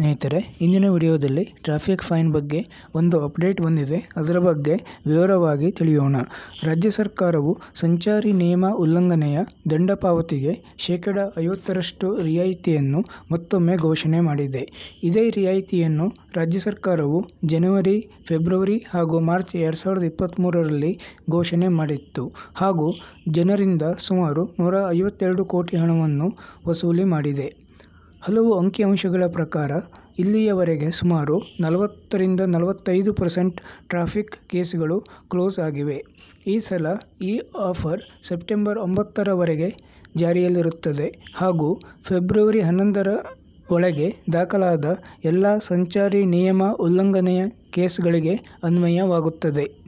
ಸ್ನೇಹಿತರೆ ಇಂದಿನ ವಿಡಿಯೋದಲ್ಲಿ ಟ್ರಾಫಿಕ್ ಫೈನ್ ಬಗ್ಗೆ ಒಂದು ಅಪ್ಡೇಟ್ ಬಂದಿದೆ ಅದರ ಬಗ್ಗೆ ವಿವರವಾಗಿ ತಿಳಿಯೋಣ ರಾಜ್ಯ ಸರ್ಕಾರವು ಸಂಚಾರಿ ನಿಯಮ ಉಲ್ಲಂಘನೆಯ ದಂಡ ಪಾವತಿಗೆ ಶೇಕಡ ಐವತ್ತರಷ್ಟು ರಿಯಾಯಿತಿಯನ್ನು ಮತ್ತೊಮ್ಮೆ ಘೋಷಣೆ ಮಾಡಿದೆ ಇದೇ ರಿಯಾಯಿತಿಯನ್ನು ರಾಜ್ಯ ಸರ್ಕಾರವು ಜನವರಿ ಫೆಬ್ರವರಿ ಹಾಗೂ ಮಾರ್ಚ್ ಎರಡು ಸಾವಿರದ ಇಪ್ಪತ್ತ್ಮೂರರಲ್ಲಿ ಘೋಷಣೆ ಮಾಡಿತ್ತು ಹಾಗೂ ಜನರಿಂದ ಸುಮಾರು ನೂರ ಐವತ್ತೆರಡು ಕೋಟಿ ಹಣವನ್ನು ವಸೂಲಿ ಮಾಡಿದೆ ಹಲವು ಅಂಕಿಅಂಶಗಳ ಪ್ರಕಾರ ಇಲ್ಲಿಯವರೆಗೆ ಸುಮಾರು ನಲವತ್ತರಿಂದ ನಲವತ್ತೈದು ಪರ್ಸೆಂಟ್ ಟ್ರಾಫಿಕ್ ಕೇಸ್ಗಳು ಕ್ಲೋಸ್ ಆಗಿವೆ ಈ ಸಲ ಈ ಆಫರ್ ಸೆಪ್ಟೆಂಬರ್ ಒಂಬತ್ತರವರೆಗೆ ಜಾರಿಯಲ್ಲಿರುತ್ತದೆ ಹಾಗೂ ಫೆಬ್ರವರಿ ಹನ್ನೊಂದರ ಒಳಗೆ ದಾಖಲಾದ ಎಲ್ಲ ಸಂಚಾರಿ ನಿಯಮ ಉಲ್ಲಂಘನೆಯ ಕೇಸ್ಗಳಿಗೆ ಅನ್ವಯವಾಗುತ್ತದೆ